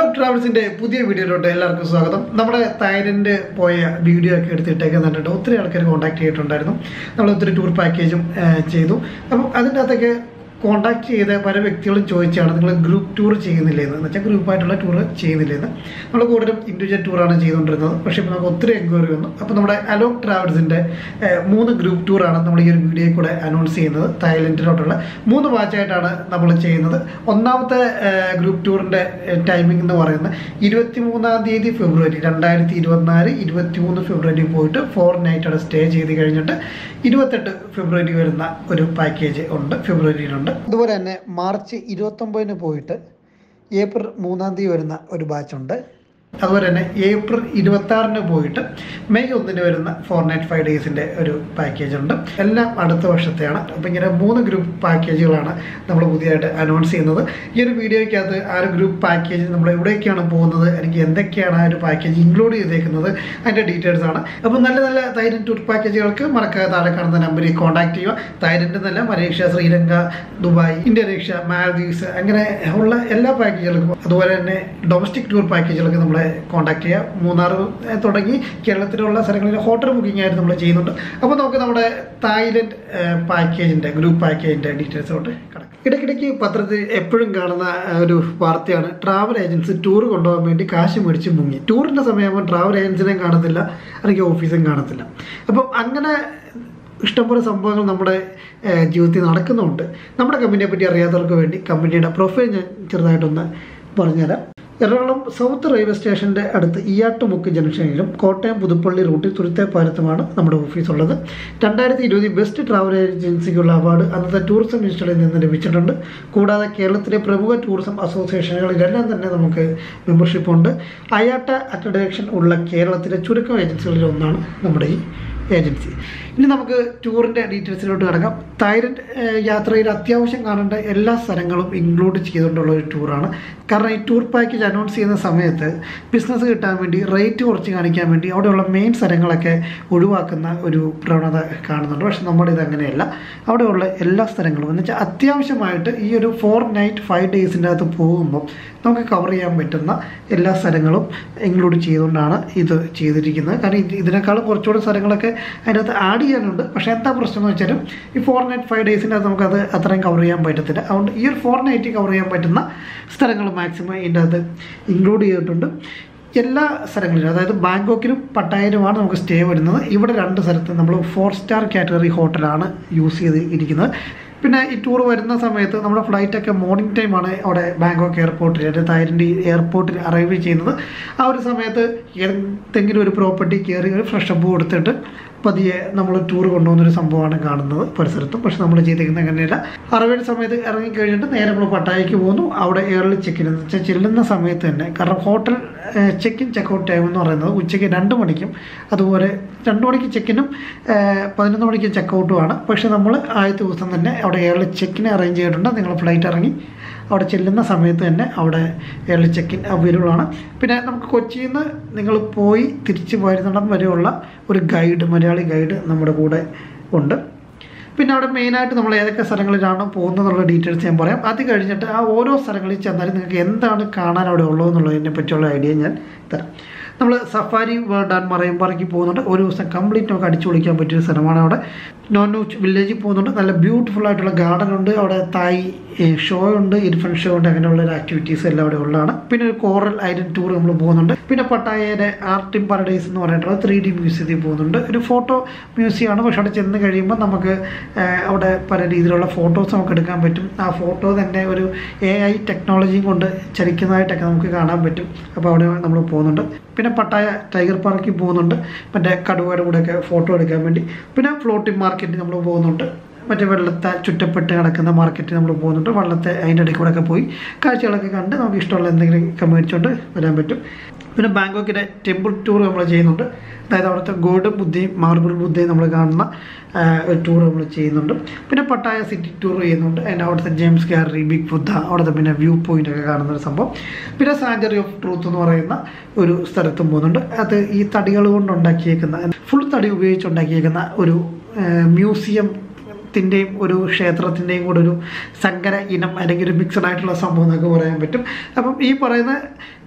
ട്രാവൽസിന്റെ പുതിയ വീഡിയോയിലോട്ട് എല്ലാവർക്കും സ്വാഗതം നമ്മുടെ തായ്ലൻഡ് പോയ വീഡിയോ ഒക്കെ എടുത്തിട്ടേക്ക് കണ്ടിട്ട് ഒത്തിരി ആൾക്കാർ കോൺടാക്ട് ചെയ്തിട്ടുണ്ടായിരുന്നു നമ്മൾ ഒത്തിരി ടൂർ പാക്കേജും ഏഹ്, ചെയ്തു അപ്പം അതിൻ്റെ അകത്തൊക്കെ കോൺടാക്ട് ചെയ്ത പല വ്യക്തികളും ചോദിച്ചാണ് നിങ്ങൾ ഗ്രൂപ്പ് ടൂർ ചെയ്യുന്നില്ലേ എന്ന് വെച്ചാൽ ഗ്രൂപ്പായിട്ടുള്ള ടൂർ ചെയ്യുന്നില്ലേ എന്ന് നമ്മൾ കൂടുതലും ഇൻഡിവിജ്വൽ ടൂറാണ് ചെയ്തുകൊണ്ടിരുന്നത് പക്ഷേ ഇപ്പോൾ നമുക്ക് ഒത്തിരി എൻക്വയറി വന്നു അപ്പോൾ നമ്മുടെ അലോക് ട്രാവൽസിൻ്റെ മൂന്ന് ഗ്രൂപ്പ് ടൂറാണ് നമ്മൾ ഈ ഒരു വീഡിയോയിൽ കൂടെ അനൗൺസ് ചെയ്യുന്നത് തായ്ലൻഡിലോട്ടുള്ള മൂന്ന് ബാച്ചായിട്ടാണ് നമ്മൾ ചെയ്യുന്നത് ഒന്നാമത്തെ ഗ്രൂപ്പ് ടൂറിൻ്റെ ടൈമിംഗ് എന്ന് പറയുന്നത് ഇരുപത്തി മൂന്നാം തീയതി ഫെബ്രുവരി രണ്ടായിരത്തി ഇരുപത്തിനാല് ഇരുപത്തി മൂന്ന് ഫെബ്രുവരി പോയിട്ട് ഫോർ നൈറ്റ് അവിടെ സ്റ്റേ ചെയ്ത് കഴിഞ്ഞിട്ട് ഇരുപത്തെട്ട് ഫെബ്രുവരി വരുന്ന ഒരു പാക്കേജ് ഉണ്ട് ഫെബ്രുവരിയിലുണ്ട് അതുപോലെ തന്നെ മാർച്ച് ഇരുപത്തൊമ്പതിന് പോയിട്ട് ഏപ്രിൽ മൂന്നാം തീയതി വരുന്ന ഒരു ബാച്ചുണ്ട് അതുപോലെ തന്നെ ഏപ്രിൽ ഇരുപത്തി ആറിന് പോയിട്ട് മെയ് ഒന്നിന് വരുന്ന ഫോർ നൈറ്റ് ഫൈവ് ഡേയ്സിൻ്റെ ഒരു പാക്കേജ് ഉണ്ട് എല്ലാം അടുത്ത വർഷത്തെയാണ് അപ്പോൾ ഇങ്ങനെ മൂന്ന് ഗ്രൂപ്പ് പാക്കേജുകളാണ് നമ്മൾ പുതിയതായിട്ട് അനൗൺസ് ചെയ്യുന്നത് ഈ ഒരു വീഡിയോയ്ക്കകത്ത് ആ ഒരു ഗ്രൂപ്പ് പാക്കേജ് നമ്മൾ എവിടേക്കാണ് പോകുന്നത് അല്ലെങ്കിൽ എന്തൊക്കെയാണ് ആ ഒരു പാക്കേജ് ഇൻക്ലൂഡ് ചെയ്തേക്കുന്നത് അതിൻ്റെ ഡീറ്റെയിൽസ് ആണ് അപ്പോൾ നല്ല നല്ല തൈലൻഡ് ടൂർ പാക്കേജുകൾക്ക് മറക്കാതെ താഴെ കാണുന്ന നമ്പറിൽ കോൺടാക്ട് ചെയ്യുക തൈലൻഡ് എന്നല്ല Malaysia Sri Lanka Dubai Indonesia Maldives അങ്ങനെ ഉള്ള എല്ലാ പാക്കേജുകൾക്കും അതുപോലെ തന്നെ ഡൊമസ്റ്റിക് ടൂർ പാക്കേജുകൾക്ക് നമ്മളെ കോൺടാക്ട് ചെയ്യുക മൂന്നാർ ഏഹ്, തുടങ്ങി കേരളത്തിലുള്ള സ്ഥലങ്ങളിൽ ഹോട്ടൽ ബുക്കിംഗ് ആയിട്ട് നമ്മൾ ചെയ്യുന്നുണ്ട് അപ്പോൾ നമുക്ക് നമ്മുടെ തായ്ലൻഡ് പാക്കേജിൻ്റെ ഗ്രൂപ്പ് പാക്കേജിൻ്റെ ഡീറ്റെയിൽസോട്ട് കിടക്കാം ഇടയ്ക്കിടയ്ക്ക് പത്രത്തിൽ എപ്പോഴും കാണുന്ന ആ, ഒരു വാർത്തയാണ് ട്രാവൽ ഏജൻസി ടൂർ കൊണ്ടുപോകാൻ വേണ്ടി കാശ് മേടിച്ച് മുങ്ങി ടൂറിൻ്റെ സമയമാകുമ്പോൾ ട്രാവൽ ഏജൻസിനെയും കാണത്തില്ല അല്ലെങ്കിൽ ഓഫീസും കാണത്തില്ല അപ്പം അങ്ങനെ ഇഷ്ടംപോലെ സംഭവങ്ങൾ നമ്മുടെ ഏഹ്, ജീവിതത്തിൽ നടക്കുന്നുണ്ട് നമ്മുടെ കമ്പനിയെ പറ്റി അറിയാത്തവർക്ക് വേണ്ടി കമ്പനിയുടെ പ്രൊഫൈൽ ഞാൻ ചെറുതായിട്ടൊന്ന് പറഞ്ഞുതരാം എറണാകുളം സൗത്ത് റെയിൽവേ സ്റ്റേഷൻ്റെ അടുത്ത് ഇയാട്ടുമുക്ക് ജംഗ്ഷനിലും കോട്ടയം പുതുപ്പള്ളി റൂട്ടിൽ തുരുത്തേപ്പാലത്തുമാണ് നമ്മുടെ ഓഫീസ് ഉള്ളത് രണ്ടായിരത്തി ഇരുപതിൽ ബെസ്റ്റ് ട്രാവൽ ഏജൻസിക്കുള്ള അവാർഡ് അന്നത്തെ ടൂറിസം മിനിസ്റ്ററിൽ നിന്ന് ലഭിച്ചിട്ടുണ്ട് കൂടാതെ കേരളത്തിലെ പ്രമുഖ ടൂറിസം അസോസിയേഷനുകളിലെല്ലാം തന്നെ നമുക്ക് മെമ്പർഷിപ്പ് ഉണ്ട് അയാട്ട അക്രഡേഷൻ ഉള്ള കേരളത്തിലെ ചുരുക്കം ഏജൻസികളിൽ ഒന്നാണ് നമ്മുടെ ഈ ഏജൻസി ഇനി നമുക്ക് ടൂറിൻ്റെ ഡീറ്റെയിൽസിലോട്ട് കിടക്കാം തായ്ലൻഡ് ഏഹ്, യാത്രയിൽ അത്യാവശ്യം കാണേണ്ട എല്ലാ സ്ഥലങ്ങളും ഇൻക്ലൂഡ് ചെയ്തുകൊണ്ടുള്ള ഒരു ടൂറാണ് കാരണം ഈ ടൂർ പാക്കേജ് അനൗൺസ് ചെയ്യുന്ന സമയത്ത് ബിസിനസ് കിട്ടാൻ വേണ്ടി റേറ്റ് കുറച്ച് കാണിക്കാൻ വേണ്ടി അവിടെയുള്ള മെയിൻ സ്ഥലങ്ങളൊക്കെ ഒഴിവാക്കുന്ന ഒരു പ്രവണത കാണുന്നുണ്ട് പക്ഷെ നമ്മുടെ ഇത് അങ്ങനെയല്ല അവിടെയുള്ള എല്ലാ സ്ഥലങ്ങളും എന്ന് വെച്ചാൽ അത്യാവശ്യമായിട്ട് ഈ ഒരു ഫോർ നൈറ്റ് ഫൈവ് ഡേയ്സിൻ്റെ അകത്ത് പോകുമ്പോൾ നമുക്ക് കവർ ചെയ്യാൻ പറ്റുന്ന എല്ലാ സ്ഥലങ്ങളും ഇൻക്ലൂഡ് ചെയ്തുകൊണ്ടാണ് ഇത് ചെയ്തിരിക്കുന്നത് കാരണം ഇത് ഇതിനേക്കാളും കുറച്ചുകൂടി സ്ഥലങ്ങളൊക്കെ അതിനകത്ത് ആഡ് ചെയ്യാനുണ്ട് പക്ഷേ എന്താ പ്രശ്നം എന്ന് വെച്ചാലും ഈ ഫോർ നൈറ്റ് ഫൈവ് ഡേയ്സിൻ്റെ അകത്ത് നമുക്കത് അത്രയും കവർ ചെയ്യാൻ പറ്റത്തില്ല അതുകൊണ്ട് ഈ ഒരു ഫോർ നൈറ്റ് കവർ ചെയ്യാൻ പറ്റുന്ന സ്ഥലങ്ങൾ മാക്സിമം ഇതിൻ്റെ അകത്ത് ഇൻക്ലൂഡ് ചെയ്തിട്ടുണ്ട് എല്ലാ സ്ഥലങ്ങളിലും അതായത് ബാങ്കോക്കിലും പട്ടായയിലുമാണ് നമുക്ക് സ്റ്റേ വരുന്നത് ഇവിടെ രണ്ട് സ്ഥലത്ത് നമ്മൾ ഫോർ സ്റ്റാർ കാറ്റഗറി ഹോട്ടലാണ് യൂസ് ചെയ്ത് ഇരിക്കുന്നത് പിന്നെ ഈ ടൂർ വരുന്ന സമയത്ത് നമ്മുടെ ഫ്ലൈറ്റൊക്കെ മോർണിംഗ് ടൈമാണ് അവിടെ ബാങ്കോക്ക് എയർപോർട്ടിൽ അതായത് തായ്ലൻഡ് എയർപോർട്ടിൽ അറൈവ് ചെയ്യുന്നത് ആ ഒരു സമയത്ത് എന്തെങ്കിലും ഒരു പ്രോപ്പർട്ടി കയറി ഒരു ഫ്രഷപ്പ് കൊടുത്തിട്ട് പതിയെ നമ്മൾ ടൂർ കൊണ്ടുപോകുന്നൊരു സംഭവമാണ് കാണുന്നത് പരിസരത്തും പക്ഷെ നമ്മൾ ചെയ്തിരിക്കുന്നത് അങ്ങനെയല്ല അറവേഡ് സമയത്ത് ഇറങ്ങി കഴിഞ്ഞിട്ട് നേരെ നമ്മൾ പട്ടായയ്ക്ക് പോകുന്നു അവിടെ എയർലി ചെക്കിൻ എന്ന് വെച്ചാൽ ചെല്ലുന്ന സമയത്ത് തന്നെ കാരണം hotel check in checkout time എന്ന് പറയുന്നത് ഉച്ചയ്ക്ക് രണ്ട് മണിക്കും അതുപോലെ രണ്ട് മണിക്ക് ചെക്കിനും പതിനൊന്ന് മണിക്ക് ചെക്കൗട്ടുമാണ് പക്ഷെ നമ്മൾ ആദ്യത്തെ ദിവസം തന്നെ അവിടെ എയർലി ചെക്കിന് അറേഞ്ച് ചെയ്തിട്ടുണ്ട് നിങ്ങൾ ഫ്ലൈറ്റ് ഇറങ്ങി അവിടെ ചെല്ലുന്ന സമയത്ത് തന്നെ അവിടെ എയർലി ചെക്കിൻ അവൈലബിൾ ആണ് പിന്നെ നമുക്ക് കൊച്ചിയിൽ നിന്ന് നിങ്ങൾ പോയി തിരിച്ച് വരുന്നിടം വരെയുള്ള ഒരു ഗൈഡ് മലയാളി ഗൈഡ് നമ്മുടെ കൂടെ ഉണ്ട് പിന്നെ അവിടെ മെയിനായിട്ട് നമ്മൾ ഏതൊക്കെ സ്ഥലങ്ങളിലാണ് പോകുന്നതെന്നുള്ള ഡീറ്റെയിൽസ് ഞാൻ പറയാം അത് കഴിഞ്ഞിട്ട് ആ ഓരോ സ്ഥലങ്ങളിൽ ചെന്നാലും നിങ്ങൾക്ക് എന്താണ് കാണാൻ അവിടെ ഉള്ളതെന്നുള്ളതിനെ പറ്റിയുള്ള ഐഡിയ ഞാൻ തരാം നമ്മൾ സഫാരി വേൾഡ് ആൻഡ് മറൈൻ പാർക്കിൽ പോകുന്നുണ്ട് ഒരു ദിവസം കംപ്ലീറ്റ് നമുക്ക് അടിച്ചു പൊളിക്കാൻ പറ്റിയൊരു സ്ഥലമാണ് അവിടെ നോൺ വില്ലേജിൽ പോകുന്നുണ്ട് നല്ല ബ്യൂട്ടിഫുൾ ആയിട്ടുള്ള ഗാർഡൻ ഉണ്ട് അവിടെ തായ് ഷോ ഉണ്ട് ഇൻഫൻ ഷോ ഉണ്ട് അങ്ങനെയുള്ള ഒരു ആക്ടിവിറ്റീസ് എല്ലാം അവിടെ ഉള്ളതാണ് പിന്നെ ഒരു കോറൽ ഐലൻഡ് ടൂർ നമ്മൾ പോകുന്നുണ്ട് പിന്നെ പട്ടായയുടെ ആർട്ട് ഇൻ പാരഡൈസ് എന്ന് പറഞ്ഞിട്ടുള്ള ത്രീ ഡി മ്യൂസിയത്തിൽ പോകുന്നുണ്ട് ഒരു ഫോട്ടോ മ്യൂസിയമാണ് പക്ഷെ അവിടെ ചെന്ന് കഴിയുമ്പോൾ നമുക്ക് ആ, അവിടെ പല രീതിയിലുള്ള ഫോട്ടോസ് നമുക്ക് എടുക്കാൻ പറ്റും ആ ഫോട്ടോ തന്നെ ഒരു എ ഐ ടെക്നോളജിയും കൊണ്ട് ചലിക്കുന്നതായിട്ടൊക്കെ നമുക്ക് കാണാൻ പറ്റും അപ്പോൾ അവിടെ നമ്മൾ പോകുന്നുണ്ട് പിന്നെ പട്ടായ ടൈഗർ പാർക്കിൽ പോകുന്നുണ്ട് മറ്റേ കടുവയുടെ കൂടെയൊക്കെ ഫോട്ടോ എടുക്കാൻ വേണ്ടി പിന്നെ ഫ്ലോട്ടിംഗ് മാർക്കറ്റിൽ നമ്മൾ പോകുന്നുണ്ട് മറ്റേ വെള്ളത്തെ ചുറ്റപ്പെട്ട് കിടക്കുന്ന മാർക്കറ്റിൽ നമ്മൾ പോകുന്നുണ്ട് വെള്ളത്തെ അതിൻ്റെ ഇടയിൽ കൂടെ ഒക്കെ പോയി കാഴ്ചകളൊക്കെ കണ്ട് നമുക്ക് ഇഷ്ടമുള്ള എന്തെങ്കിലുമൊക്കെ മേടിച്ചുകൊണ്ട് വരാൻ പറ്റും പിന്നെ ബാങ്കോക്കിലെ ടെമ്പിൾ ടൂർ നമ്മൾ ചെയ്യുന്നുണ്ട് അതായത് അവിടുത്തെ ഗോൾഡൻ ബുദ്ധയും മാർബിൾ ബുദ്ധയും നമ്മൾ കാണുന്ന ആ, ഒരു ടൂർ നമ്മൾ ചെയ്യുന്നുണ്ട് പിന്നെ പട്ടായ സിറ്റി ടൂർ ചെയ്യുന്നുണ്ട് അതിൻ്റെ അവിടുത്തെ ജെയിംസ് ഗാലറി ബിഗ് ബുദ്ധ അവിടുത്തെ പിന്നെ വ്യൂ പോയിന്റ് ഒക്കെ കാണുന്ന ഒരു സംഭവം പിന്നെ സാഞ്ചറി ഓഫ് ട്രൂത്ത് എന്ന് പറയുന്ന ഒരു സ്ഥലത്തും പോകുന്നുണ്ട് അത് ഈ തടികൾ കൊണ്ട് ഉണ്ടാക്കിയേക്കുന്ന ഫുൾ തടി ഉപയോഗിച്ച് ഉണ്ടാക്കിയേക്കുന്ന ഒരു മ്യൂസിയം ത്തിൻ്റെയും ഒരു ക്ഷേത്രത്തിൻ്റെയും കൂടെ ഒരു സങ്കര ഇനം അല്ലെങ്കിൽ ഒരു മിക്സഡ് ആയിട്ടുള്ള സംഭവം എന്നൊക്കെ പറയാൻ പറ്റും അപ്പം ഈ പറയുന്ന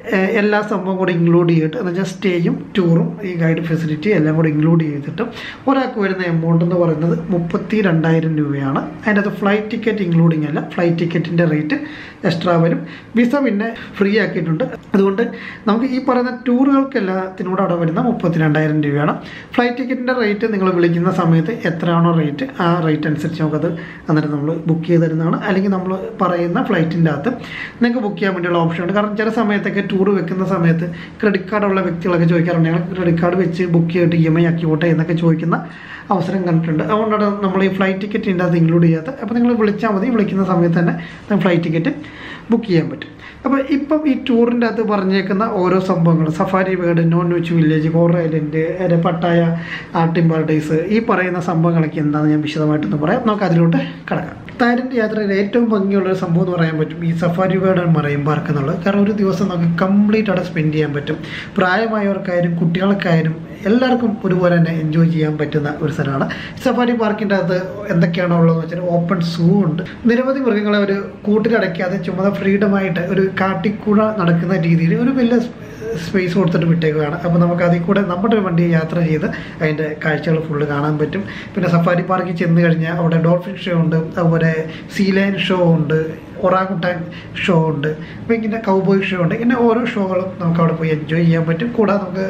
ഏഹ് എല്ലാ സംഭവം കൂടി ഇൻക്ലൂഡ് ചെയ്തിട്ട് എന്ന് വെച്ചാൽ സ്റ്റേയും ടൂറും ഈ ഗൈഡ് ഫെസിലിറ്റി എല്ലാം കൂടി ഇൻക്ലൂഡ് ചെയ്തിട്ട് ഒരാൾക്ക് വരുന്ന എമൗണ്ട് എന്ന് പറയുന്നത് മുപ്പത്തി രണ്ടായിരം രൂപയാണ് അതിൻ്റെ അത് ഫ്ലൈറ്റ് ടിക്കറ്റ് ഇൻക്ലൂഡിങ് അല്ല ഫ്ലൈറ്റ് ടിക്കറ്റിൻ്റെ റേറ്റ് എക്സ്ട്രാ വരും വിസ പിന്നെ ഫ്രീ ആക്കിയിട്ടുണ്ട് അതുകൊണ്ട് നമുക്ക് ഈ പറയുന്ന ടൂറുകൾക്ക് എല്ലാത്തിനൂടെ അവിടെ വരുന്ന മുപ്പത്തി രണ്ടായിരം രൂപയാണ് ഫ്ലൈറ്റ് ടിക്കറ്റിൻ്റെ റേറ്റ് നിങ്ങൾ വിളിക്കുന്ന സമയത്ത് എത്രയാണോ റേറ്റ് ആ റേറ്റ് അനുസരിച്ച് നമുക്കത് അന്നേരം നമ്മൾ ബുക്ക് ചെയ്ത് തരുന്നതാണ് അല്ലെങ്കിൽ നമ്മൾ പറയുന്ന ഫ്ലൈറ്റിൻ്റെ അകത്ത് നിങ്ങൾക്ക് ബുക്ക് ചെയ്യാൻ വേണ്ടിയുള്ള ഓപ്ഷൻ ഉണ്ട് കാരണം ചില സമയത്തൊക്കെ ടൂർ വെക്കുന്ന സമയത്ത് ക്രെഡിറ്റ് കാർഡുള്ള വ്യക്തികളൊക്കെ ചോദിക്കാറുണ്ട് ഞങ്ങൾ ക്രെഡിറ്റ് കാർഡ് വെച്ച് ബുക്ക് ചെയ്തിട്ട് ഇ എം ഐ ആക്കി പോട്ടെ എന്നൊക്കെ ചോദിക്കുന്ന അവസരം കണ്ടിട്ടുണ്ട് അതുകൊണ്ടാണ് നമ്മൾ ഈ ഫ്ലൈറ്റ് ടിക്കറ്റിൻ്റെ അത് ഇൻക്ലൂഡ് ചെയ്യാത്ത അപ്പോൾ നിങ്ങൾ വിളിച്ചാൽ മതി വിളിക്കുന്ന സമയത്ത് തന്നെ നിങ്ങൾക്ക് ഫ്ലൈറ്റ് ടിക്കറ്റ് ബുക്ക് ചെയ്യാൻ പറ്റും അപ്പോൾ ഇപ്പം ഈ ടൂറിൻ്റെ അകത്ത് പറഞ്ഞേക്കുന്ന ഓരോ സംഭവങ്ങൾ സഫാരി വേർഡ് നോൺ വെച്ച് വില്ലേജ് കോറ ഐലൻഡ് അതിൻ്റെ പട്ടായ ആർട്ടിൻ പാർട്ടീസ് ഈ പറയുന്ന സംഭവങ്ങളൊക്കെ എന്താണെന്ന് ഞാൻ വിശദമായിട്ടൊന്ന് പറയാം നമുക്ക് അതിലോട്ട് കിടക്കാം തായ്ലൻഡ് യാത്രയിൽ ഏറ്റവും ഭംഗിയുള്ള ഒരു സംഭവം എന്ന് പറയാൻ പറ്റും ഈ സഫാരി വേർഡ് മറൈൻ പാർക്ക് എന്നുള്ളത് കാരണം ഒരു ദിവസം നമുക്ക് കംപ്ലീറ്റ് അവിടെ സ്പെൻഡ് ചെയ്യാൻ പറ്റും പ്രായമായവർക്കായാലും കുട്ടികൾക്കായാലും എല്ലാവർക്കും ഒരുപോലെ തന്നെ എൻജോയ് ചെയ്യാൻ പറ്റുന്ന ഒരു സ്ഥലമാണ് സഫാരി പാർക്കിൻ്റെ അകത്ത് എന്തൊക്കെയാണോ ഉള്ളതെന്ന് വെച്ചാൽ ഓപ്പൺ സൂ ഉണ്ട് നിരവധി മൃഗങ്ങളെ ഒരു കൂട്ടിലടയ്ക്കാതെ ചുമത ഫ്രീഡമായിട്ട് ഒരു കാട്ടിക്കൂട നടക്കുന്ന രീതിയിൽ ഒരു വലിയ സ്പേസ് കൊടുത്തിട്ട് വിട്ടേക്കുകയാണ് അപ്പോൾ നമുക്ക് അതിൽ കൂടെ നമ്മുടെ ഒരു വണ്ടി യാത്ര ചെയ്ത് അതിൻ്റെ കാഴ്ചകൾ ഫുള്ള് കാണാൻ പറ്റും പിന്നെ സഫാരി പാർക്കിൽ ചെന്ന് കഴിഞ്ഞാൽ അവിടെ ഡോൾഫിൻ ഷോ ഉണ്ട് അതുപോലെ സീലൈൻ ഷോ ഉണ്ട് ഒറാങ്കുട്ടാൻ ഷോ ഉണ്ട് അപ്പോൾ ഇങ്ങനെ കൗബോയ് ഷോ ഉണ്ട് ഇങ്ങനെ ഓരോ ഷോകളും നമുക്ക് അവിടെ പോയി എൻജോയ് ചെയ്യാൻ പറ്റും കൂടാതെ നമുക്ക്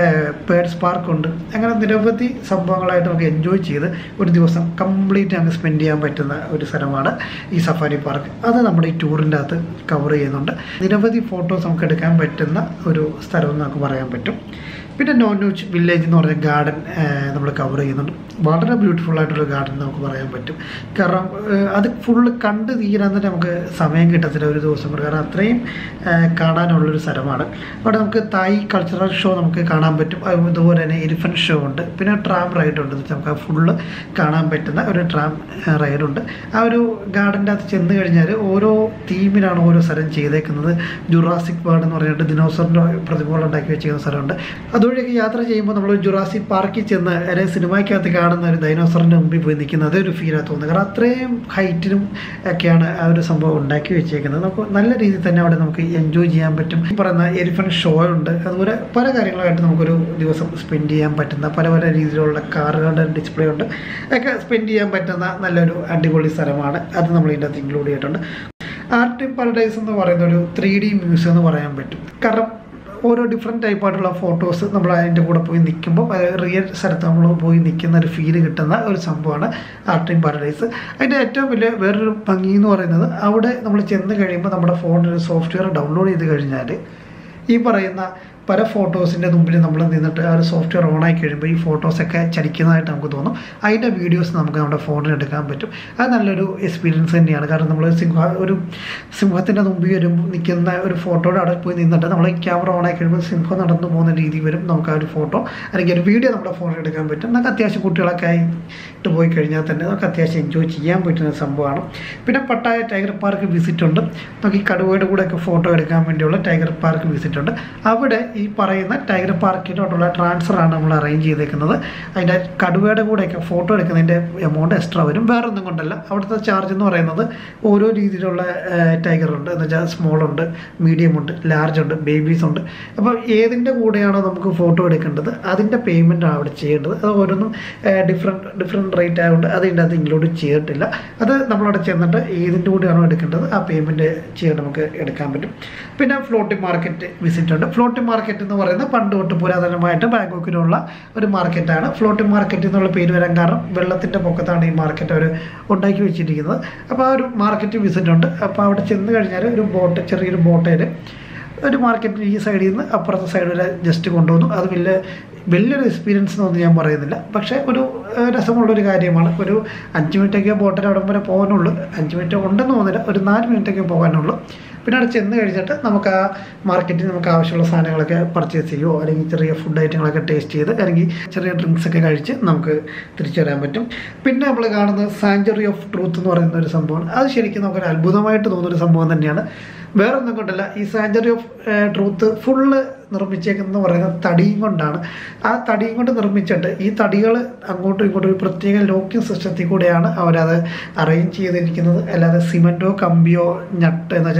പേഡ്സ് പാർക്കുണ്ട് അങ്ങനെ നിരവധി സംഭവങ്ങളായിട്ട് നമുക്ക് എൻജോയ് ചെയ്ത് ഒരു ദിവസം കംപ്ലീറ്റ് അങ്ങ് സ്പെൻഡ് ചെയ്യാൻ പറ്റുന്ന ഒരു സ്ഥലമാണ് ഈ സഫാരി പാർക്ക് അത് നമ്മുടെ ഈ ടൂറിൻ്റെ അകത്ത് കവർ ചെയ്യുന്നുണ്ട് നിരവധി ഫോട്ടോസ് നമുക്ക് എടുക്കാൻ പറ്റുന്ന ഒരു സ്ഥലം എന്ന് നമുക്ക് പറയാൻ പറ്റും പിന്നെ നോൺ ന്യൂച്ച് വില്ലേജ് എന്ന് പറഞ്ഞ ഗാർഡൻ നമ്മൾ കവർ ചെയ്യുന്നുണ്ട് വളരെ ബ്യൂട്ടിഫുൾ ആയിട്ടുള്ള ഗാർഡൻ നമുക്ക് പറയാൻ പറ്റും കാരണം ഏഹ്, അത് ഫുള്ള് കണ്ട് തീരാൻ തന്നെ നമുക്ക് സമയം കിട്ടത്തില്ല ഒരു ദിവസം കൊണ്ട് കാരണം അത്രയും ഏഹ്, കാണാനുള്ളൊരു സ്ഥലമാണ് അവിടെ നമുക്ക് തായ് കൾച്ചറൽ ഷോ നമുക്ക് കാണാൻ പറ്റും അത് അതുപോലെ തന്നെ എലിഫൻറ്റ് ഷോ ഉണ്ട് പിന്നെ ട്രാം റൈഡ് ഉണ്ട് എന്ന് വെച്ചാൽ നമുക്ക് ഫുള്ള് കാണാൻ പറ്റുന്ന ഒരു ട്രാം റൈഡുണ്ട് ആ ഒരു ഗാർഡൻ്റെ അകത്ത് ചെന്ന് കഴിഞ്ഞാൽ ഓരോ തീമിലാണ് ഓരോ സ്ഥലം ചെയ്തേക്കുന്നത് ജുറാസിക് വേർഡ് എന്ന് പറഞ്ഞിട്ട് ദിനോസറിൻ്റെ പ്രതിമകൾ ഉണ്ടാക്കി വെച്ചിരിക്കുന്ന സ്ഥലമുണ്ട് അതുവഴിയൊക്കെ യാത്ര ചെയ്യുമ്പോൾ നമ്മൾ ജുറാസിക് പാർക്കിൽ ചെന്ന് അല്ലെങ്കിൽ സിനിമയ്ക്കകത്ത് കാണുന്ന ഒരു ഡൈനോസറിൻ്റെ മുമ്പിൽ പോയി നിൽക്കുന്നത് അതൊരു ഫീലാണ് തോന്നുന്നത് കാരണം അത്രയും ഹൈറ്റിനും ഒക്കെയാണ് ആ ഒരു സംഭവം ഉണ്ടാക്കി വെച്ചേക്കുന്നത് നമുക്ക് നല്ല രീതിയിൽ തന്നെ അവിടെ നമുക്ക് എൻജോയ് ചെയ്യാൻ പറ്റും ഈ പറയുന്ന എലിഫന്റ് ഷോ ഉണ്ട് അതുപോലെ പല കാര്യങ്ങളായിട്ട് നമുക്കൊരു ദിവസം സ്പെൻഡ് ചെയ്യാൻ പറ്റുന്ന പല പല രീതിയിലുള്ള കാറുകളുടെ ഡിസ്പ്ലേ ഉണ്ട് ഒക്കെ സ്പെൻഡ് ചെയ്യാൻ പറ്റുന്ന നല്ലൊരു അടിപൊളി സ്ഥലമാണ് അത് നമ്മൾ ഇതിൻ്റെ അകത്ത് ഇൻക്ലൂഡ് ചെയ്തിട്ടുണ്ട് ആർട്ട് ഇൻ പാരഡൈസ് എന്ന് പറയുന്ന ഒരു ത്രീ ഡി മ്യൂസിയം എന്ന് പറയാൻ പറ്റും കാരണം ഓരോ ഡിഫറെൻറ്റ് ടൈപ്പായിട്ടുള്ള ഫോട്ടോസ് നമ്മൾ അതിൻ്റെ കൂടെ പോയി നിൽക്കുമ്പോൾ റിയൽ സ്ഥലത്ത് നമ്മൾ പോയി നിൽക്കുന്ന ഒരു ഫീല് കിട്ടുന്ന ഒരു സംഭവമാണ് ആർട്ട് ഇൻ പാരഡൈസ് അതിൻ്റെ ഏറ്റവും വലിയ വേറൊരു ഭംഗി എന്ന് പറയുന്നത് അവിടെ നമ്മൾ ചെന്ന് കഴിയുമ്പോൾ നമ്മുടെ ഫോണിൽ ഒരു സോഫ്റ്റ്വെയർ ഡൗൺലോഡ് ചെയ്ത് കഴിഞ്ഞാൽ ഈ പറയുന്ന പല ഫോട്ടോസിൻ്റെ മുമ്പിൽ നമ്മൾ നിന്നിട്ട് ആ ഒരു സോഫ്റ്റ്വെയർ ഓണായി കഴിയുമ്പോൾ ഈ ഫോട്ടോസൊക്കെ ചലിക്കുന്നതായിട്ട് നമുക്ക് തോന്നും അതിൻ്റെ വീഡിയോസ് നമുക്ക് നമ്മുടെ ഫോണിൽ എടുക്കാൻ പറ്റും അത് നല്ലൊരു എക്സ്പീരിയൻസ് തന്നെയാണ് കാരണം നമ്മൾ സിംഹ ഒരു സിംഹത്തിൻ്റെ മുമ്പിൽ ഒരു നിൽക്കുന്ന ഒരു ഫോട്ടോയുടെ അവിടെ പോയി നിന്നിട്ട് നമ്മൾ ക്യാമറ ഓണായി കഴിയുമ്പോൾ സിംഹം നടന്നു പോകുന്ന രീതി വരും നമുക്ക് ആ ഒരു ഫോട്ടോ അല്ലെങ്കിൽ ഒരു വീഡിയോ നമ്മുടെ ഫോണിൽ എടുക്കാൻ പറ്റും നമുക്ക് അത്യാവശ്യം കുട്ടികളൊക്കെ ആയിട്ട് പോയി കഴിഞ്ഞാൽ തന്നെ നമുക്ക് അത്യാവശ്യം എൻജോയ് ചെയ്യാൻ പറ്റുന്ന സംഭവമാണ് പിന്നെ പട്ടായ ടൈഗർ പാർക്ക് വിസിറ്റ് ഉണ്ട് നമുക്ക് ഈ കടുവയുടെ കൂടെയൊക്കെ ഫോട്ടോ എടുക്കാൻ വേണ്ടിയുള്ള ടൈഗർ പാർക്ക് വിസിറ്റ് ഉണ്ട് അവിടെ ഈ പറയുന്ന ടൈഗർ പാർക്കിലോട്ടുള്ള ട്രാൻസ്ഫറാണ് നമ്മൾ അറേഞ്ച് ചെയ്തേക്കുന്നത് അതിൻ്റെ കടുവയുടെ കൂടെയൊക്കെ ഫോട്ടോ എടുക്കുന്നതിൻ്റെ എമൗണ്ട് എക്സ്ട്രാ വരും വേറെ ഒന്നും കൊണ്ടല്ല അവിടുത്തെ ചാർജ് എന്ന് പറയുന്നത് ഓരോ രീതിയിലുള്ള ടൈഗർ ഉണ്ട് എന്ന് വെച്ചാൽ സ്മോൾ ഉണ്ട് മീഡിയം ഉണ്ട് ലാർജ് ഉണ്ട് ബേബീസ് ഉണ്ട് അപ്പോൾ ഏതിൻ്റെ കൂടെയാണോ നമുക്ക് ഫോട്ടോ എടുക്കേണ്ടത് അതിൻ്റെ പേയ്മെൻ്റ് ആണ് അവിടെ ചെയ്യേണ്ടത് അത് ഓരോന്നും ഡിഫറെൻറ്റ് ഡിഫറെൻറ്റ് റേറ്റ് ആയതുകൊണ്ട് അതിൻ്റെ അത് ഇൻക്ലൂഡ് ചെയ്തിട്ടില്ല അത് നമ്മളവിടെ ചെന്നിട്ട് ഏതിൻ്റെ കൂടെയാണോ എടുക്കേണ്ടത് ആ പേയ്മെൻറ്റ് ചെയ്ത് നമുക്ക് എടുക്കാൻ പറ്റും പിന്നെ ഫ്ലോട്ടിംഗ് മാർക്കറ്റ് വിസിറ്റ് ഉണ്ട് ഫ്ലോട്ടിംഗ് മാർക്കറ്റ് എന്ന് പറയുന്നത് പണ്ട് തൊട്ട് പുരാതനമായിട്ട് ബാങ്കോക്കിലുള്ള ഒരു മാർക്കറ്റാണ് ഫ്ലോട്ടിംഗ് മാർക്കറ്റ് എന്നുള്ള പേര് വരാൻ കാരണം വെള്ളത്തിൻ്റെ പൊക്കത്താണ് ഈ മാർക്കറ്റ് അവർ ഉണ്ടാക്കി വെച്ചിരിക്കുന്നത് അപ്പോൾ ആ ഒരു മാർക്കറ്റ് വിസിറ്റ് ഉണ്ട് അപ്പോൾ അവിടെ ചെന്ന് കഴിഞ്ഞാൽ ഒരു ബോട്ട് ചെറിയൊരു ബോട്ടയിൽ ഒരു മാർക്കറ്റിൽ ഈ സൈഡിൽ നിന്ന് അപ്പുറത്തെ സൈഡ് വരെ ജസ്റ്റ് കൊണ്ടുവന്നു അത് വലിയ വലിയൊരു എക്സ്പീരിയൻസ് എന്നൊന്നും ഞാൻ പറയുന്നില്ല പക്ഷേ ഒരു ഏഹ്, രസമുള്ളൊരു കാര്യമാണ് ഒരു അഞ്ച് മിനിറ്റൊക്കെ ബോട്ടിൽ അവിടം വരെ പോകാനുള്ളൂ അഞ്ച് മിനിറ്റ് ഉണ്ടെന്ന് തോന്നുന്നില്ല ഒരു നാല് മിനിറ്റൊക്കെ പോകാനുള്ളൂ പിന്നെ അവിടെ ചെന്ന് കഴിഞ്ഞിട്ട് നമുക്ക് ആ മാർക്കറ്റിൽ നമുക്ക് ആവശ്യമുള്ള സാധനങ്ങളൊക്കെ പർച്ചേസ് ചെയ്യുമോ അല്ലെങ്കിൽ ചെറിയ ഫുഡ് ഐറ്റങ്ങളൊക്കെ ടേസ്റ്റ് ചെയ്ത് അല്ലെങ്കിൽ ചെറിയ ഡ്രിങ്ക്സ് ഒക്കെ കഴിച്ച് നമുക്ക് തിരിച്ചു വരാൻ പറ്റും പിന്നെ നമ്മൾ കാണുന്നത് സാഞ്ചുറി ഓഫ് ട്രൂത്ത് എന്ന് പറയുന്ന ഒരു സംഭവമാണ് അത് ശരിക്കും നമുക്കൊരു അത്ഭുതമായിട്ട് തോന്നുന്ന ഒരു സംഭവം തന്നെയാണ് വേറെ ഒന്നും കൊണ്ടല്ല ഈ സാഞ്ചുറി ഓഫ് ട്രൂത്ത് ഫുള്ള് നിർമ്മിച്ചേക്കുന്നത് പറയുന്നത് തടിയും കൊണ്ടാണ് ആ തടിയും കൊണ്ട് നിർമ്മിച്ചിട്ട് ഈ തടികൾ അങ്ങോട്ടും ഇങ്ങോട്ടും ഒരു പ്രത്യേക ലോക്കിംഗ് സിസ്റ്റത്തിൽ കൂടെയാണ് അവരത് അറേഞ്ച് ചെയ്തിരിക്കുന്നത് അല്ലാതെ സിമൻറ്റോ കമ്പിയോ ഞട്ട് എന്ന് വെച്ചാൽ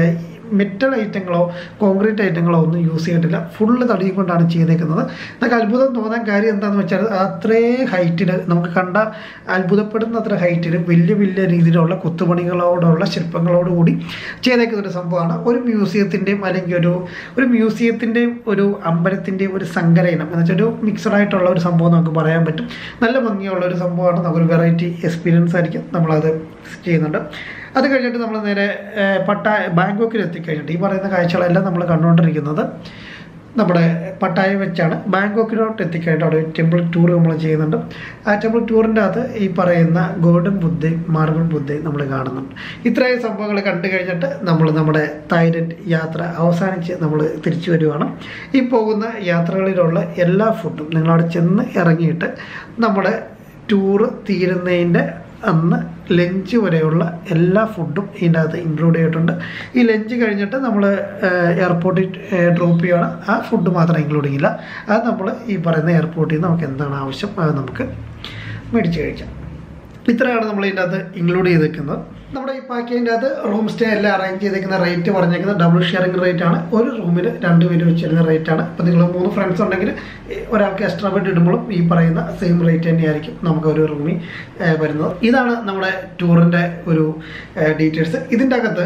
മെറ്റൽ ഐറ്റങ്ങളോ കോൺക്രീറ്റ് ഐറ്റങ്ങളോ ഒന്നും യൂസ് ചെയ്തിട്ടില്ല ഫുള്ള് തടിയും കൊണ്ടാണ് ചെയ്തേക്കുന്നത് നമുക്ക് അത്ഭുതം തോന്നാൻ കാര്യം എന്താണെന്ന് വെച്ചാൽ അത്രേ ഹൈറ്റിൽ നമുക്ക് കണ്ട അത്ഭുതപ്പെടുന്ന അത്ര ഹൈറ്റിൽ വലിയ വലിയ രീതിയിലുള്ള കൊത്തുപണികളോടുള്ള ശില്പങ്ങളോടുകൂടി ചെയ്തേക്കുന്ന ഒരു സംഭവമാണ് ഒരു മ്യൂസിയത്തിൻ്റെയും അല്ലെങ്കിൽ ഒരു ഒരു മ്യൂസിയത്തിൻ്റെയും ഒരു അമ്പലത്തിൻ്റെയും ഒരു സങ്കരയിനം എന്ന് വെച്ചാൽ ഒരു മിക്സഡ് ആയിട്ടുള്ള ഒരു സംഭവം നമുക്ക് പറയാൻ പറ്റും നല്ല ഭംഗിയുള്ള ഒരു സംഭവമാണ് നമുക്കൊരു വെറൈറ്റി എക്സ്പീരിയൻസ് ആയിരിക്കും നമ്മളത് ചെയ്യുന്നുണ്ട് അത് കഴിഞ്ഞിട്ട് നമ്മൾ നേരെ ഏഹ്, പട്ടായ ബാങ്കോക്കിൽ എത്തിക്കഴിഞ്ഞിട്ട് ഈ പറയുന്ന കാഴ്ചകളെല്ലാം നമ്മൾ കണ്ടുകൊണ്ടിരിക്കുന്നത് നമ്മുടെ പട്ടായ വെച്ചാണ് ബാങ്കോക്കിലോട്ട് എത്തിക്കഴിഞ്ഞിട്ട് അവിടെ ടെമ്പിൾ ടൂർ നമ്മൾ ചെയ്യുന്നുണ്ട് ആ ടെമ്പിൾ ടൂറിൻ്റെ അകത്ത് ഈ പറയുന്ന ഗോൾഡൻ ബുദ്ധയും മാർബിൾ ബുദ്ധയും നമ്മൾ കാണുന്നുണ്ട് ഇത്രയും സംഭവങ്ങൾ കണ്ടു കഴിഞ്ഞിട്ട് നമ്മൾ നമ്മുടെ തായ്ലൻഡ് യാത്ര അവസാനിച്ച് നമ്മൾ തിരിച്ചു വരുവാണ് ഈ പോകുന്ന യാത്രകളിലുള്ള എല്ലാ ഫുഡും നിങ്ങളവിടെ ചെന്ന് ഇറങ്ങിയിട്ട് നമ്മുടെ ടൂറ് തീരുന്നതിൻ്റെ അന്ന് ലഞ്ച് വരെയുള്ള എല്ലാ ഫുഡും ഇതിൻ്റെ അകത്ത് ഇൻക്ലൂഡ് ചെയ്തിട്ടുണ്ട് ഈ ലഞ്ച് കഴിഞ്ഞിട്ട് നമ്മൾ എയർപോർട്ടിൽ ഡ്രോപ്പ് ചെയ്യണം ആ ഫുഡ് മാത്രം ഇൻക്ലൂഡ് ചെയ്യില്ല അത് നമ്മൾ ഈ പറയുന്ന എയർപോർട്ടിൽ നിന്ന് നമുക്ക് എന്താണ് ആവശ്യം അത് നമുക്ക് മേടിച്ച് കഴിക്കാം ഇത്രയാണ് നമ്മൾ ഇതിൻ്റെ അകത്ത് ഇൻക്ലൂഡ് ചെയ്തേക്കുന്നത് നമ്മുടെ ഈ പാക്കേജിൻ്റെ അകത്ത് റൂം സ്റ്റേ എല്ലാം അറേഞ്ച് ചെയ്തേക്കുന്ന റേറ്റ് പറഞ്ഞേക്കുന്നത് ഡബിൾ ഷെയറിംഗ് റേറ്റ് ആണ് ഒരു റൂമിൽ രണ്ട് പേര് വെച്ചിരുന്ന റേറ്റ് ആണ് അപ്പോൾ നിങ്ങൾ മൂന്ന് ഫ്രണ്ട്സ് ഉണ്ടെങ്കിൽ ഏഹ്, ഒരാൾക്ക് എക്സ്ട്രാ ബെഡ് ഇടുമ്പോഴും ഈ പറയുന്ന സെയിം റേറ്റ് തന്നെയായിരിക്കും നമുക്ക് ഒരു റൂമിൽ ഏഹ്, വരുന്നത് ഇതാണ് നമ്മുടെ ടൂറിൻ്റെ ഒരു ഡീറ്റെയിൽസ് ഇതിൻ്റെ അകത്ത്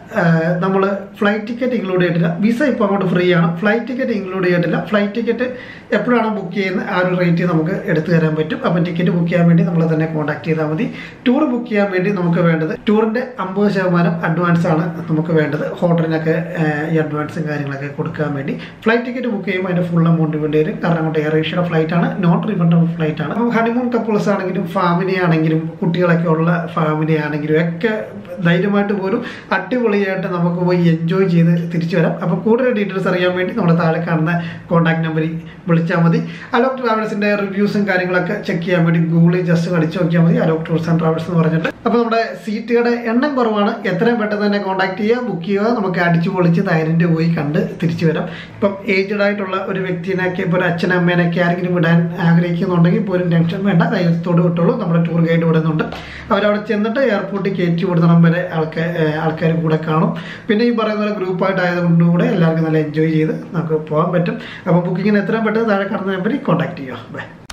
നമ്മൾ ഫ്ലൈറ്റ് ടിക്കറ്റ് ഇൻക്ലൂഡ് ചെയ്തിട്ടില്ല വിസ ഇപ്പോൾ അങ്ങോട്ട് ഫ്രീ ആണ് ഫ്ലൈറ്റ് ടിക്കറ്റ് ഇൻക്ലൂഡ് ചെയ്തിട്ടില്ല ഫ്ലൈറ്റ് ടിക്കറ്റ് എപ്പോഴാണ് ബുക്ക് ചെയ്യുന്നത് ആ ഒരു റേറ്റ് നമുക്ക് എടുത്തു തരാൻ പറ്റും അപ്പം ടിക്കറ്റ് ബുക്ക് ചെയ്യാൻ വേണ്ടി നമ്മൾ തന്നെ കോൺടാക്ട് ചെയ്താൽ മതി ടൂർ ബുക്ക് ചെയ്യാൻ വേണ്ടി നമുക്ക് വേണ്ടത് ടൂറിൻ്റെ അമ്പത് ശതമാനം അഡ്വാൻസ് ആണ് നമുക്ക് വേണ്ടത് ഹോട്ടലിനൊക്കെ ഏഹ്, ഈ അഡ്വാൻസും കാര്യങ്ങളൊക്കെ കൊടുക്കാൻ വേണ്ടി ഫ്ലൈറ്റ് ടിക്കറ്റ് ബുക്ക് ചെയ്യുമ്പോൾ അതിൻ്റെ ഫുൾ എമൗണ്ട് വേണ്ടി വരും കാരണം അങ്ങോട്ട് എയർ ഏഷ്യയുടെ ഫ്ലൈറ്റ് ആണ് നോട്ട് റിഫണ്ടബിൾ ഫ്ലൈറ്റ് ആണ് അപ്പം ഹണിമൂൺ കപ്പിൾസ് ആണെങ്കിലും ഫാമിലി ആണെങ്കിലും കുട്ടികളൊക്കെ ഉള്ള ഫാമിലി ആണെങ്കിലും ഒക്കെ ധൈര്യമായിട്ട് പോലും അടിപൊളിയായിട്ട് നമുക്ക് പോയി എൻജോയ് ചെയ്ത് തിരിച്ചു വരാം അപ്പോൾ കൂടുതൽ ഡീറ്റെയിൽസ് അറിയാൻ വേണ്ടി നമ്മുടെ താഴെ കാണുന്ന കോൺടാക്ട് നമ്പറിൽ വിളിച്ചാൽ മതി അലോക് ട്രാവൽസിൻ്റെ റിവ്യൂസും കാര്യങ്ങളൊക്കെ ചെക്ക് ചെയ്യാൻ വേണ്ടി ഗൂഗിളിൽ ജസ്റ്റ് അടിച്ചു നോക്കിയാൽ മതി അലോക് ടൂർസ് ആൻഡ് ട്രാവൽസ് എന്ന് പറഞ്ഞിട്ട് അപ്പോൾ നമ്മുടെ സീറ്റുകളുടെ എണ്ണം കുറവാണ് എത്രയും പെട്ടെന്ന് തന്നെ കോൺടാക്ട് ചെയ്യുക ബുക്ക് ചെയ്യുക നമുക്ക് അടിച്ചു പൊളിച്ച് തായ്ലൻഡ് പോയി കണ്ട് തിരിച്ചു വരാം ഇപ്പം ഏജ്ഡ് ആയിട്ടുള്ള ഒരു വ്യക്തിനൊക്കെ ഇപ്പോൾ ഒരു അച്ഛനമ്മേനൊക്കെ ആരെങ്കിലും വിടാൻ ആഗ്രഹിക്കുന്നുണ്ടെങ്കിൽ പോലും ടെൻഷൻ വേണ്ട ധൈര്യത്തോട് വിട്ടോളൂ നമ്മുടെ ടൂർ ഗൈഡ് വിടുന്നുണ്ട് അവരവിടെ ചെന്നിട്ട് എയർപോർട്ടിൽ കയറ്റി വിടുന്നിടം വരെ ആൾക്കാർ ആൾക്കാർ കൂടെ കാണും പിന്നെ ഈ പറയുന്ന പോലെ ഗ്രൂപ്പായിട്ട് ആയതുകൊണ്ട് കൂടെ എല്ലാവർക്കും നല്ല എൻജോയ് ചെയ്ത് നമുക്ക് പോകാൻ പറ്റും അപ്പോൾ ബുക്കിങ്ങിന് എത്രയും പെട്ടെന്ന് താഴെ കാണുന്ന നമ്പറിൽ കോൺടാക്ട് ചെയ്യുക ബൈ